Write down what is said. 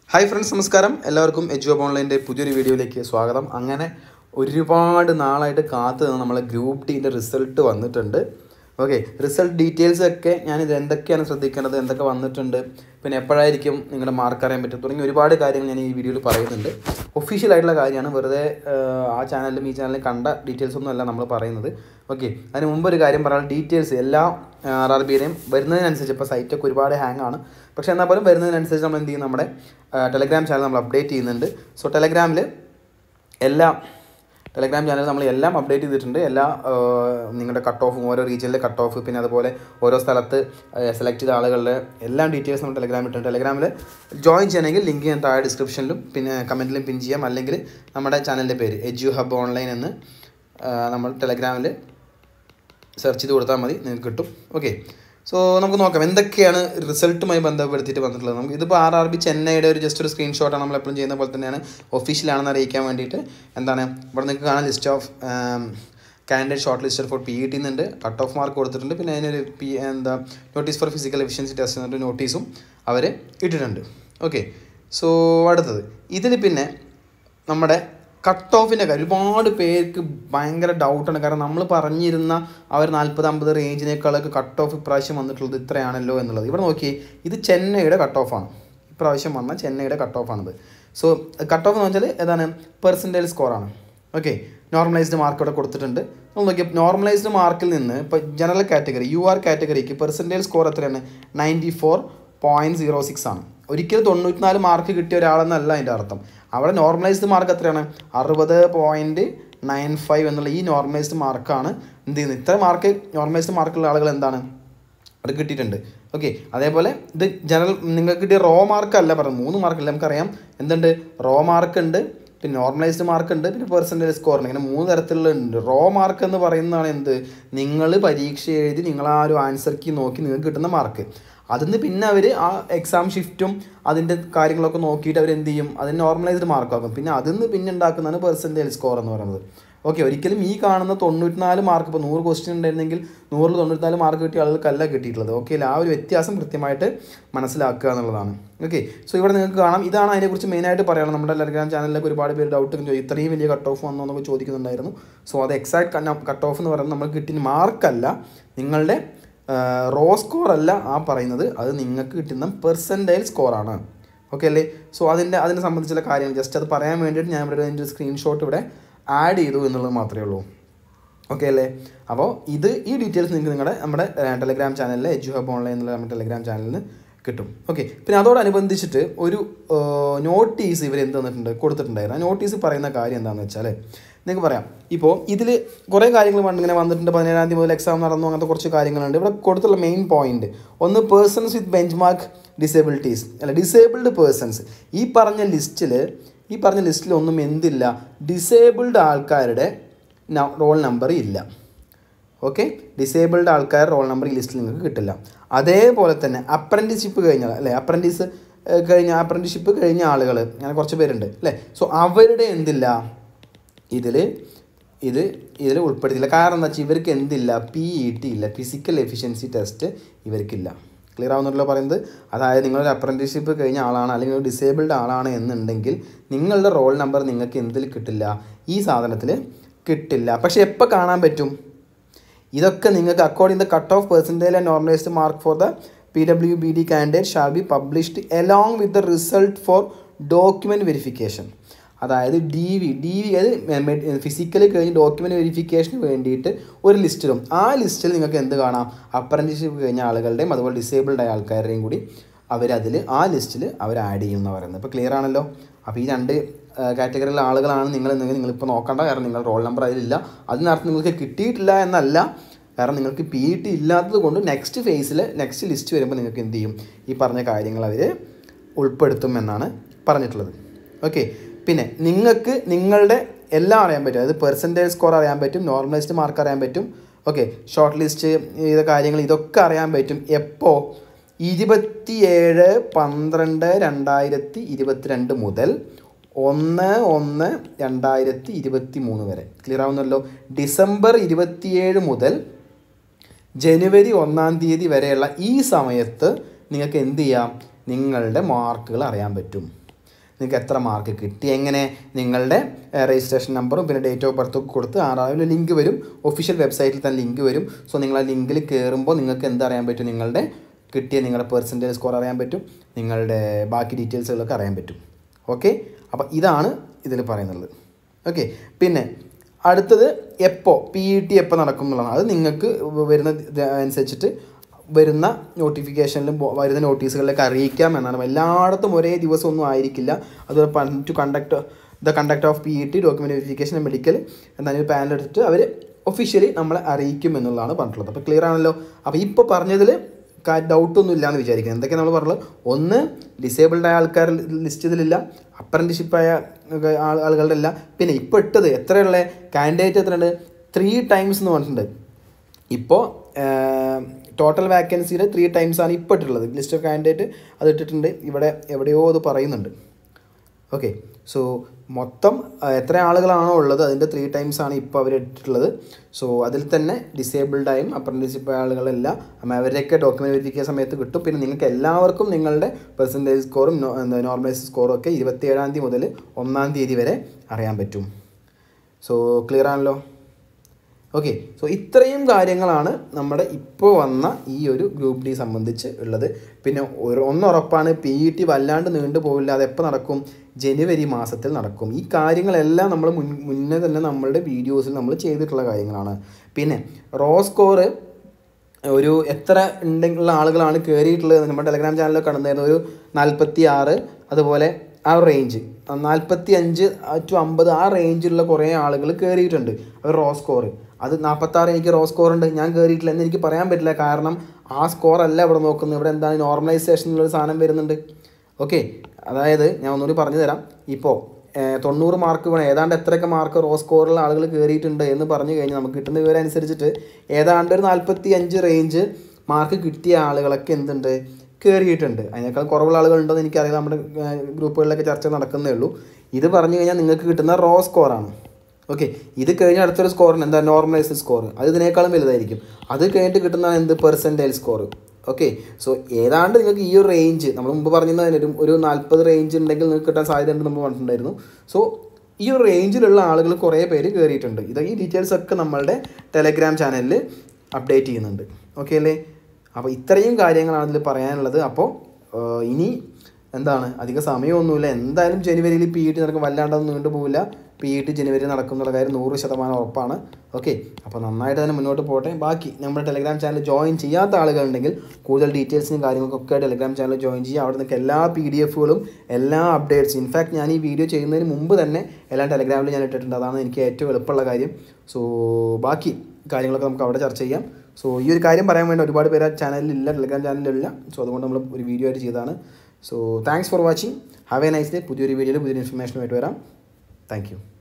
hi friends നമസ്കാരം എല്ലാവർക്കും എജു ഓൺലൈൻ്റെ പുതിയൊരു വീഡിയോയിലേക്ക് സ്വാഗതം അങ്ങനെ ഒരുപാട് നാളായിട്ട് കാത്തു നിന്ന് നമ്മളെ ഗ്രൂപ്പ് ടീൻ്റെ റിസൾട്ട് വന്നിട്ടുണ്ട് ഓക്കെ റിസൾട്ട് ഡീറ്റെയിൽസ് ഒക്കെ ഞാനിത് എന്തൊക്കെയാണ് ശ്രദ്ധിക്കേണ്ടത് എന്തൊക്കെ വന്നിട്ടുണ്ട് പിന്നെ എപ്പോഴായിരിക്കും നിങ്ങളുടെ മാർക്ക് അറിയാൻ പറ്റും തുടങ്ങി ഒരുപാട് കാര്യങ്ങൾ ഞാൻ ഈ വീഡിയോയിൽ പറയുന്നുണ്ട് ഒഫീഷ്യൽ ആയിട്ടുള്ള കാര്യമാണ് വെറുതെ ആഹ്, ആ ചാനലിലും ഈ ചാനലിലും കണ്ട ഡീറ്റെയിൽസ് ഒന്നും അല്ല നമ്മൾ പറയുന്നത് ഓക്കെ അതിന് മുമ്പ് ഒരു കാര്യം പറയാം ഡീറ്റെയിൽസ് എല്ലാ ആർ ആർ ബിയുടെയും വരുന്നതിനനുസരിച്ച് ഇപ്പോൾ സൈറ്റൊക്കെ ഒരുപാട് ഹാങ് ആണ് പക്ഷേ എന്നാൽ പോലും വരുന്നതിനനുസരിച്ച് നമ്മൾ എന്ത് ചെയ്യും നമ്മുടെ ടെലഗ്രാം ചാനൽ നമ്മൾ അപ്ഡേറ്റ് ചെയ്യുന്നുണ്ട് സോ ടെലഗ്രാമിൽ എല്ലാ ടെലഗ്രാം ചാനൽ നമ്മൾ എല്ലാം അപ്ഡേറ്റ് ചെയ്തിട്ടുണ്ട് എല്ലാ ആ, നിങ്ങളുടെ കട്ട് ഓഫും ഓരോ റീജിയനിലെ കട്ട് ഓഫ് പിന്നെ അതുപോലെ ഓരോ സ്ഥലത്ത് സെലക്ട് ചെയ്ത ആളുകളുടെ എല്ലാം ഡീറ്റെയിൽസ് നമ്മൾ ടെലഗ്രാമിൽ ഇട്ടുണ്ട് ടെലഗ്രാമിൽ ജോയിൻ ചെയ്യണമെങ്കിൽ ലിങ്ക് ഞാൻ താഴെ ഡിസ്ക്രിപ്ഷനിലും പിന്നെ കമൻറ്റിലും പിൻ ചെയ്യാം അല്ലെങ്കിൽ നമ്മുടെ ചാനലിൻ്റെ പേര് എജു ഹബ് ഓൺലൈൻ എന്ന് ആ, നമ്മൾ ടെലഗ്രാമിൽ സെർച്ച് ചെയ്ത് കൊടുത്താൽ മതി നിങ്ങൾക്ക് കിട്ടും ഓക്കെ സോ നമുക്ക് നോക്കാം എന്തൊക്കെയാണ് റിസൾട്ടുമായി ബന്ധപ്പെടുത്തിയിട്ട് വന്നിട്ടുള്ളത് നമുക്ക് ഇതിപ്പോൾ ആർ ആർ ബി ചെന്നൈയുടെ ഒരു ജസ്റ്റ് ഒരു സ്ക്രീൻഷോട്ടാണ് നമ്മൾ എപ്പോഴും ചെയ്യുന്ന പോലെ തന്നെയാണ് ഒഫീഷ്യലാണെന്ന് അറിയിക്കാൻ വേണ്ടിയിട്ട് എന്താണ് ഇവിടെ നിങ്ങൾക്ക് കാണാൻ list of candidate shortlisted for P E T എന്നുണ്ട് കട്ട് ഓഫ് മാർക്ക് കൊടുത്തിട്ടുണ്ട് പിന്നെ അതിനൊരു പി എന്താ notice for physical efficiency test എന്നിട്ട് നോട്ടീസും അവർ ഇട്ടിട്ടുണ്ട് ഓക്കെ സോ അടുത്തത് ഇതിൽ പിന്നെ നമ്മുടെ കട്ട് ഓഫിൻ്റെ കാര്യം ഒരുപാട് പേർക്ക് ഭയങ്കര ഡൗട്ടാണ് കാരണം നമ്മൾ പറഞ്ഞിരുന്ന ആ ഒരു നാൽപ്പത് അമ്പത് റേഞ്ചിനേക്കാളൊക്കെ കട്ട് ഓഫ് ഇപ്രാവശ്യം വന്നിട്ടുള്ളത് ഇത്രയാണല്ലോ എന്നുള്ളത് ഇവിടെ നോക്കി ഇത് ചെന്നൈയുടെ കട്ട് ഓഫാണ് ഇപ്രാവശ്യം വന്ന ചെന്നൈയുടെ കട്ട് ഓഫാണിത് സോ കട്ട് ഓഫ് എന്ന് വെച്ചാൽ ഏതാണ് പെർസെൻറ്റേജ് സ്കോറാണ് ഓക്കെ നോർമലൈസ്ഡ് മാർക്ക് ഇവിടെ കൊടുത്തിട്ടുണ്ട് നമ്മൾ നോക്കിയാൽ നോർമലൈസ്ഡ് മാർക്കിൽ നിന്ന് ഇപ്പോൾ ജനറൽ കാറ്റഗറി യു ആർ കാറ്റഗറിക്ക് പെർസെൻറ്റേജ് സ്കോർ എത്രയാണ് ninety four point zero six ആണ് ഒരിക്കലും തൊണ്ണൂറ്റിനാല് മാർക്ക് കിട്ടിയ ഒരാളെന്നല്ല അതിൻ്റെ അർത്ഥം അവിടെ നോർമലൈസ്ഡ് മാർക്ക് എത്രയാണ് അറുപത് പോയിൻറ്റ് നയൻ ഫൈവ് എന്നുള്ള ഈ നോർമലൈസ്ഡ് മാർക്കാണ് എന്ത് ചെയ്യുന്നത് ഇത്ര മാർക്ക് നോർമലൈസ്ഡ് മാർക്കുള്ള ആളുകൾ എന്താണ് അത് കിട്ടിയിട്ടുണ്ട് ഓക്കെ അതേപോലെ ഇത് ജനറൽ നിങ്ങൾക്ക് കിട്ടിയ റോ മാർക്ക് അല്ല പറയുന്നത് മൂന്ന് മാർക്കല്ല നമുക്കറിയാം എന്തുണ്ട് റോ മാർക്ക് ഉണ്ട് പിന്നെ നോർമലൈസ്ഡ് മാർക്ക് ഉണ്ട് പിന്നെ പെർസെൻറ്റേജ് സ്കോർ ഉണ്ട് ഇങ്ങനെ മൂന്ന് തരത്തിലുള്ള ഉണ്ട് റോ മാർക്ക് എന്ന് പറയുന്നതാണ് എന്ത് നിങ്ങൾ പരീക്ഷ എഴുതി നിങ്ങൾ ആ ഒരു ആൻസർ കീ നോക്കി നിങ്ങൾക്ക് കിട്ടുന്ന മാർക്ക് അതിന്ന് പിന്നെ അവർ ആ എക്സാം ഷിഫ്റ്റും അതിൻ്റെ കാര്യങ്ങളൊക്കെ നോക്കിയിട്ട് അവർ എന്ത് ചെയ്യും അതിന് നോർമലൈസ്ഡ് മാർക്കാക്കും പിന്നെ അതിന്ന് പിന്നെ ഉണ്ടാക്കുന്നതാണ് പെർസെൻറ്റേജ് സ്കോർ എന്ന് പറയുന്നത് ഓക്കെ ഒരിക്കലും ഈ കാണുന്ന തൊണ്ണൂറ്റിനാല് മാർക്ക് ഇപ്പോൾ നൂറ് ക്വസ്റ്റ്യൻ ഉണ്ടായിരുന്നെങ്കിൽ നൂറിൽ തൊണ്ണൂറ്റിനാല് മാർക്ക് കിട്ടിയ ആളുകൾക്കല്ല കിട്ടിയിട്ടുള്ളത് ഓക്കെ ആ ഒരു വ്യത്യാസം കൃത്യമായിട്ട് മനസ്സിലാക്കുക എന്നുള്ളതാണ് ഓക്കെ സോ ഇവിടെ നിങ്ങൾക്ക് കാണാം ഇതാണ് അതിനെക്കുറിച്ച് മെയിനായിട്ട് പറയാനുള്ളത് നമ്മുടെ ടെലഗ്രാം ചാനലിലൊക്കെ ഒരുപാട് പേര് ഡൗട്ട് ചോദിക്കും ഇത്രയും വലിയ കട്ട് ഓഫ് വന്നോ എന്നൊക്കെ ചോദിക്കുന്നുണ്ടായിരുന്നു സോ അത് എക്സാക്ട് കട്ട് ഓഫ് എന്ന് പറയുന്നത് നമ്മൾ കിട്ടിയ മാർക്കല്ല നിങ്ങളുടെ റോ സ്കോർ അല്ല ആ പറയുന്നത് അത് നിങ്ങൾക്ക് കിട്ടുന്ന പെർസെൻറ്റൈൽ സ്കോറാണ് ഓക്കെ അല്ലേ സോ അതിൻ്റെ അതിനെ സംബന്ധിച്ചുള്ള കാര്യങ്ങൾ ജസ്റ്റ് അത് പറയാൻ വേണ്ടിയിട്ട് ഞാൻ ഇവിടെ അതിൻ്റെ സ്ക്രീൻഷോട്ട് ഇവിടെ ആഡ് ചെയ്തു എന്നുള്ളത് മാത്രമേ ഉള്ളൂ ഓക്കെ അല്ലേ അപ്പോൾ ഇത് ഈ ഡീറ്റെയിൽസ് നിങ്ങൾക്ക് നിങ്ങളുടെ നമ്മുടെ ടെലഗ്രാം ചാനലിൽ എജു ഹബ് ഓൺലൈൻ എന്നുള്ള നമ്മുടെ ടെലഗ്രാം ചാനലിൽ കിട്ടും ഓക്കെ പിന്നെ അതോടനുബന്ധിച്ചിട്ട് ഒരു നോട്ടീസ് ഇവർ എന്ത് തന്നിട്ടുണ്ട് കൊടുത്തിട്ടുണ്ടായിരുന്നു ആ നോട്ടീസ് പറയുന്ന കാര്യം എന്താണെന്ന് വെച്ചാൽ നിങ്ങൾക്ക് പറയാം ഇപ്പോൾ ഇതിൽ കുറേ കാര്യങ്ങൾ പണ്ട് ഇങ്ങനെ വന്നിട്ടുണ്ട് പതിനേഴാം തീയതി മുതൽ എക്സാം നടന്നു അങ്ങനത്തെ കുറച്ച് കാര്യങ്ങളുണ്ട് ഇവിടെ കൊടുത്തുള്ള മെയിൻ പോയിന്റ് ഒന്ന് persons with benchmark disabilities അല്ല ഡിസേബിൾഡ് പേഴ്സൺസ് ഈ പറഞ്ഞ ലിസ്റ്റിൽ ഈ പറഞ്ഞ ലിസ്റ്റിൽ ഒന്നും എന്തില്ല ഡിസേബിൾഡ് ആൾക്കാരുടെ റോൾ നമ്പർ ഇല്ല ഓക്കെ ഡിസേബിൾഡ് ആൾക്കാർ റോൾ നമ്പർ ഈ ലിസ്റ്റിൽ നിങ്ങൾക്ക് കിട്ടില്ല അതേപോലെ തന്നെ അപ്രൻറ്റീസ്ഷിപ്പ് കഴിഞ്ഞ അല്ലേ അപ്രൻറ്റീസ് കഴിഞ്ഞ അപ്രൻറ്റീസ്ഷിപ്പ് കഴിഞ്ഞ ആളുകൾ അങ്ങനെ കുറച്ച് പേരുണ്ട് അല്ലേ സോ അവരുടെ എന്തില്ല ഇതിൽ ഇത് ഇതിൽ ഉൾപ്പെടുത്തില്ല കാരണം എന്താ വെച്ചാൽ ഇവർക്ക് എന്തില്ല പി ഇ ടി ഇല്ല ഫിസിക്കൽ എഫിഷ്യൻസി ടെസ്റ്റ് ഇവർക്കില്ല ക്ലിയർ ആവുന്നുണ്ടല്ലോ പറയുന്നത് അതായത് നിങ്ങളൊരു അപ്രൻറ്റീസ്ഷിപ്പ് കഴിഞ്ഞ ആളാണ് അല്ലെങ്കിൽ ഒരു ഡിസേബിൾഡ് ആളാണ് എന്നുണ്ടെങ്കിൽ നിങ്ങളുടെ റോൾ നമ്പർ നിങ്ങൾക്ക് എന്തിൽ കിട്ടില്ല ഈ സാധനത്തിൽ കിട്ടില്ല പക്ഷെ എപ്പോൾ കാണാൻ പറ്റും ഇതൊക്കെ നിങ്ങൾക്ക് according the cut off percentage and normalised mark for the P W B D candidate shall be published along with the result for document verification അതായത് ഡി വി ഡി വി അത് ഫിസിക്കലി കഴിഞ്ഞ് ഡോക്യുമെൻ്റ് വെരിഫിക്കേഷന് വേണ്ടിയിട്ട് ഒരു ലിസ്റ്റിലും ആ ലിസ്റ്റിൽ നിങ്ങൾക്ക് എന്ത് കാണാം അപ്രൻറ്റീസ്ഷിപ്പ് കഴിഞ്ഞ ആളുകളുടെയും അതുപോലെ ഡിസേബിൾഡ് ആയ ആൾക്കാരുടെയും കൂടി അവരതിൽ ആ ലിസ്റ്റിൽ അവർ ആഡ് ചെയ്യും എന്ന് പറയുന്നത് ഇപ്പോൾ ക്ലിയർ ആണല്ലോ അപ്പോൾ ഈ രണ്ട് കാറ്റഗറിയിലെ ആളുകളാണ് നിങ്ങൾ എന്നെങ്കിൽ നിങ്ങളിപ്പോൾ നോക്കണ്ട കാരണം നിങ്ങൾ റോൾ നമ്പർ അതിലില്ല അതിനർത്ഥം നിങ്ങൾക്ക് കിട്ടിയിട്ടില്ല എന്നല്ല കാരണം നിങ്ങൾക്ക് പി ഇ ടി ഇല്ലാത്തത് കൊണ്ട് നെക്സ്റ്റ് ഫേസിൽ നെക്സ്റ്റ് ലിസ്റ്റ് വരുമ്പോൾ നിങ്ങൾക്ക് എന്ത് ചെയ്യും ഈ പറഞ്ഞ കാര്യങ്ങൾ അവർ ഉൾപ്പെടുത്തും എന്നാണ് പറഞ്ഞിട്ടുള്ളത് ഓക്കെ പിന്നെ നിങ്ങൾക്ക് നിങ്ങളുടെ എല്ലാം അറിയാൻ പറ്റും അതായത് പെർസെൻറ്റേജ് സ്കോർ അറിയാൻ പറ്റും നോർമലൈസ്ഡ് മാർക്ക് അറിയാൻ പറ്റും ഓക്കെ ഷോർട്ട് ലിസ്റ്റ് ചെയ്ത കാര്യങ്ങൾ ഇതൊക്കെ അറിയാൻ പറ്റും എപ്പോൾ ഇരുപത്തിയേഴ് പന്ത്രണ്ട് രണ്ടായിരത്തി ഇരുപത്തിരണ്ട് മുതൽ ഒന്ന് ഒന്ന് രണ്ടായിരത്തി ഇരുപത്തി മൂന്ന് വരെ ക്ലിയർ ആവുന്നല്ലോ ഡിസംബർ ഇരുപത്തിയേഴ് മുതൽ ജനുവരി ഒന്നാം തീയതി വരെയുള്ള ഈ സമയത്ത് നിങ്ങൾക്ക് എന്ത് ചെയ്യാം നിങ്ങളുടെ മാർക്കുകൾ അറിയാൻ പറ്റും നിങ്ങൾക്ക് എത്ര മാർക്ക് കിട്ടി എങ്ങനെ നിങ്ങളുടെ രജിസ്ട്രേഷൻ നമ്പറും പിന്നെ ഡേറ്റ് ഓഫ് ബർത്തും കൊടുത്ത് ആറാവിലെ ലിങ്ക് വരും ഒഫീഷ്യൽ വെബ്സൈറ്റിൽ തന്നെ ലിങ്ക് വരും സോ നിങ്ങൾ ആ ലിങ്കിൽ കയറുമ്പോൾ നിങ്ങൾക്ക് എന്തറിയാൻ പറ്റും നിങ്ങളുടെ കിട്ടിയ നിങ്ങളുടെ പെർസെൻറ്റേജ് സ്കോർ അറിയാൻ പറ്റും നിങ്ങളുടെ ബാക്കി ഡീറ്റെയിൽസുകളൊക്കെ അറിയാൻ പറ്റും ഓക്കെ അപ്പോൾ ഇതാണ് ഇതിൽ പറയുന്നത് ഓക്കെ പിന്നെ അടുത്തത് എപ്പോൾ പി ഇ ടി എപ്പോൾ നടക്കും എന്നുള്ളതാണ് അത് നിങ്ങൾക്ക് വരുന്ന ഇത് അനുസരിച്ചിട്ട് വരുന്ന നോട്ടിഫിക്കേഷനിലും ബോ- വരുന്ന നോട്ടീസുകളിലേക്ക് അറിയിക്കാം എന്നാണ് എല്ലായിടത്തും ഒരേ ദിവസമൊന്നും ആയിരിക്കില്ല അതുപോലെ to conduct the conduct of P E T document verification medical എന്നൊരു പാനൽ എടുത്തിട്ട് അവർ ഒഫീഷ്യലി നമ്മളെ അറിയിക്കും എന്നുള്ളതാണ് പറഞ്ഞിട്ടുള്ളത് അപ്പോൾ ക്ലിയർ ആണല്ലോ അപ്പോൾ ഇപ്പോൾ പറഞ്ഞതിൽ ഡൗട്ടൊന്നും ഇല്ല എന്ന് വിചാരിക്കുന്നത് എന്തൊക്കെയാണ് നമ്മൾ പറഞ്ഞത് ഒന്ന് ഡിസേബിൾഡ് ആയ ആൾക്കാർ ലിസ്റ്റ് ഇതിലില്ല അപ്രൻറ്റിഷിപ്പ് ആയ ആൾ- ആളുകളുടെ ഇല്ല പിന്നെ ഇപ്പോൾ ഇട്ടത് എത്രയുള്ള കാൻഡിഡേറ്റ് എത്രയുണ്ട് ത്രീ ടൈംസ് എന്ന് പറഞ്ഞിട്ടുണ്ട് ഇപ്പോൾ ടോട്ടൽ വാക്കൻസിയുടെ ത്രീ ടൈംസ് ആണ് ഇപ്പോൾ ഇട്ടിട്ടുള്ളത് ലിസ്റ്റ് ഓഫ് കാൻഡിഡേറ്റ് അത് ഇട്ടിട്ടുണ്ട് ഇവിടെ എവിടെയോ അത് പറയുന്നുണ്ട് ഓക്കെ സോ മൊത്തം ആ, എത്ര ആളുകളാണോ ഉള്ളത് അതിൻ്റെ ത്രീ ടൈംസ് ആണ് ഇപ്പോൾ അവർ ഇട്ടിട്ടുള്ളത് സോ അതിൽ തന്നെ ഡിസേബിൾഡായും അപ്രൻറ്റിസിപ്പ് ആളുകളെല്ലാം അപ്പം അവരെയൊക്കെ ഡോക്യുമെൻ്റ് വെരിഫിക്കുന്ന സമയത്ത് കിട്ടും പിന്നെ നിങ്ങൾക്ക് എല്ലാവർക്കും നിങ്ങളുടെ പെർസെൻറ്റേജ് സ്കോറും നോർമലൈസ് സ്കോറും ഒക്കെ ഇരുപത്തിയേഴാം തീയതി മുതൽ ഒന്നാം തീയതി വരെ അറിയാൻ പറ്റും സോ ക്ലിയർ ആണല്ലോ ഓക്കെ സോ ഇത്രയും കാര്യങ്ങളാണ് നമ്മുടെ ഇപ്പോൾ വന്ന ഈ ഒരു ഗ്രൂപ്പ് ഡി സംബന്ധിച്ച് ഉള്ളത് പിന്നെ ഒരു ഒന്നുറപ്പാണ് പി ഇ ടി വല്ലാണ്ട് നീണ്ടു പോവില്ല അത് എപ്പോൾ നടക്കും ജനുവരി മാസത്തിൽ നടക്കും ഈ കാര്യങ്ങളെല്ലാം നമ്മൾ മുൻ മുന്നേ തന്നെ നമ്മളുടെ വീഡിയോസിൽ നമ്മൾ ചെയ്തിട്ടുള്ള കാര്യങ്ങളാണ് പിന്നെ റോ സ്കോറ് ഒരു എത്ര ഉണ്ടെങ്കിലുള്ള ആളുകളാണ് കയറിയിട്ടുള്ളത് നമ്മുടെ ടെലഗ്രാം ചാനലിൽ കടന്നിരുന്നത് ഒരു നാൽപ്പത്തി ആറ് അതുപോലെ ആ റേഞ്ച് നാൽപ്പത്തി അഞ്ച് ടു അമ്പത് ആ റേഞ്ചിലുള്ള കുറേ ആളുകൾ കയറിയിട്ടുണ്ട് ഒരു റോ സ്കോർ അത് നാൽപ്പത്താറ് എനിക്ക് റോ സ്കോർ ഉണ്ട് ഞാൻ കയറിയിട്ടില്ല എന്ന് എനിക്ക് പറയാൻ പറ്റില്ല കാരണം ആ സ്കോർ അല്ല ഇവിടെ നോക്കുന്നത് ഇവിടെ എന്താണ് നോർമലൈസേഷൻ എന്നുള്ളൊരു സാധനം വരുന്നുണ്ട് ഓക്കെ അതായത് ഞാൻ ഒന്നുകൂടി പറഞ്ഞു തരാം ഇപ്പോൾ തൊണ്ണൂറ് മാർക്ക് വേണം ഏതാണ്ട് എത്രയൊക്കെ മാർക്ക് റോ സ്കോറുള്ള ആളുകൾ കയറിയിട്ടുണ്ട് എന്ന് പറഞ്ഞു കഴിഞ്ഞാൽ നമുക്ക് കിട്ടുന്ന വിവരം അനുസരിച്ചിട്ട് ഏതാണ്ട് ഒരു നാൽപ്പത്തി അഞ്ച് റേഞ്ച് മാർക്ക് കിട്ടിയ ആളുകളൊക്കെ എന്തുണ്ട് കയറിയിട്ടുണ്ട് അതിനേക്കാൾ കുറവുള്ള ആളുകളുണ്ടോ എന്ന് എനിക്കറിയാം നമ്മുടെ ഏഹ്, ഗ്രൂപ്പുകളിലൊക്കെ ചർച്ച നടക്കുന്നേ ഉള്ളൂ ഇത് പറഞ്ഞു കഴിഞ്ഞാൽ നിങ്ങൾക്ക് കിട്ടുന്ന റോ സ്കോറാണ് ഓക്കെ ഇത് കഴിഞ്ഞ അടുത്തൊരു സ്കോറിന് എന്താ നോർമലൈസ്ഡ് സ്കോർ അത് ഇതിനേക്കാളും വലുതായിരിക്കും അത് കഴിഞ്ഞിട്ട് കിട്ടുന്ന എന്ത് പെർസെൻറ്റേജ് സ്കോർ ഓക്കെ സോ ഏതാണ്ട് നിങ്ങൾക്ക് ഈ ഒരു റേഞ്ച് നമ്മൾ മുമ്പ് പറഞ്ഞതിന് ഒരു ഒരു നാൽപ്പത് റേഞ്ച് ഉണ്ടെങ്കിൽ നിങ്ങൾക്ക് കിട്ടാൻ സാധ്യത ഉണ്ട് നമ്മൾ പറഞ്ഞിട്ടുണ്ടായിരുന്നു സോ ഈ ഒരു റേഞ്ചിലുള്ള ആളുകൾ കുറേ പേര് കയറിയിട്ടുണ്ട് ഇത് ഈ ഡീറ്റെയിൽസ് ഒക്കെ നമ്മളുടെ ടെലഗ്രാം ചാനലിൽ അപ്ഡേറ്റ് ചെയ്യുന്നുണ്ട് ഓക്കെ അല്ലേ അപ്പോൾ ഇത്രയും കാര്യങ്ങളാണ് ഇതിൽ പറയാനുള്ളത് അപ്പോൾ ഏഹ്, ഇനി എന്താണ് അധിക സമയമൊന്നുമില്ല എന്തായാലും ജനുവരിയിൽ പി ഇ ടി നടക്കും വല്ലാണ്ടൊന്നും നീണ്ടു പോവില്ല പി ഇ ടി ജനുവരി നടക്കും എന്നുള്ള കാര്യം നൂറ് ശതമാനം ഉറപ്പാണ് ഓക്കെ അപ്പോൾ നന്നായിട്ട് തന്നെ മുന്നോട്ട് പോട്ടെ ബാക്കി നമ്മുടെ ടെലഗ്രാം ചാനൽ ജോയിൻ ചെയ്യാത്ത ആളുകളുണ്ടെങ്കിൽ കൂടുതൽ ഡീറ്റെയിൽസിനും കാര്യങ്ങൾക്കൊക്കെ ടെലഗ്രാം ചാനൽ ജോയിൻ ചെയ്യുക അവിടെ നിന്നൊക്കെ എല്ലാ പി ഡി എഫുകളും എല്ലാ അപ്ഡേറ്റ്സ് ഇൻഫാക്ട് ഞാൻ ഈ വീഡിയോ ചെയ്യുന്നതിന് മുമ്പ് തന്നെ എല്ലാം ടെലഗ്രാമിൽ ഞാൻ ഇട്ടിട്ടുണ്ട് അതാണ് എനിക്ക് ഏറ്റവും എളുപ്പമുള്ള കാര്യം സോ ബാക്കി കാര്യങ്ങളൊക്കെ നമുക്ക് അവിടെ ചർച്ച ചെയ്യാം സോ ഈ ഒരു കാര്യം പറയാൻ വേണ്ടി ഒരുപാട് പേര് ആ ചാനലിലില്ല ടെലഗ്രാം ചാനലിലില്ല സോ അതുകൊണ്ട് നമ്മൾ ഒരു വീഡിയോ ആയിട്ട് ചെയ്തതാണ് so thanks for watching have a nice day പുതിയൊരു വീഡിയോയിൽ പുതിയൊരു ഇൻഫർമേഷനുമായിട്ട് വരാം താങ്ക് യു